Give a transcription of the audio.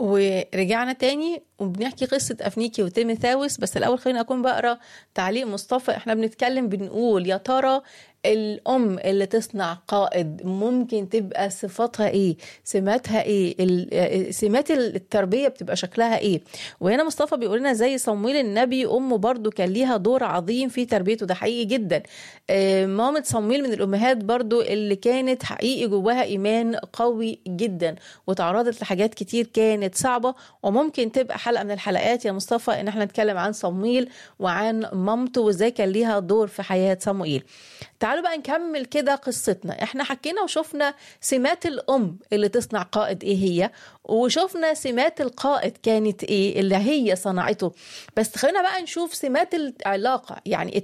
ورجعنا تاني وبنحكي قصة أفنيكي وتيميثاوس بس الأول خليني أكون بقرا تعليق مصطفى احنا بنتكلم بنقول يا ترى الأم اللي تصنع قائد ممكن تبقى صفاتها إيه سماتها إيه ال- سمات التربية بتبقى شكلها إيه وهنا مصطفى بيقول لنا زي صمويل النبي أمه برضو كان ليها دور عظيم في تربيته ده حقيقي جدا آه، مامة صمويل من الأمهات برضو اللي كانت حقيقي جواها إيمان قوي جدا وتعرضت لحاجات كتير كانت صعبة وممكن تبقى حلقة من الحلقات يا مصطفى إن احنا نتكلم عن صمويل وعن مامته وإزاي كان ليها دور في حياة صموئيل تعالوا بقى نكمل كده قصتنا احنا حكينا وشفنا سمات الأم اللي تصنع قائد ايه هي وشفنا سمات القائد كانت ايه اللي هي صنعته بس خلينا بقى نشوف سمات العلاقة يعني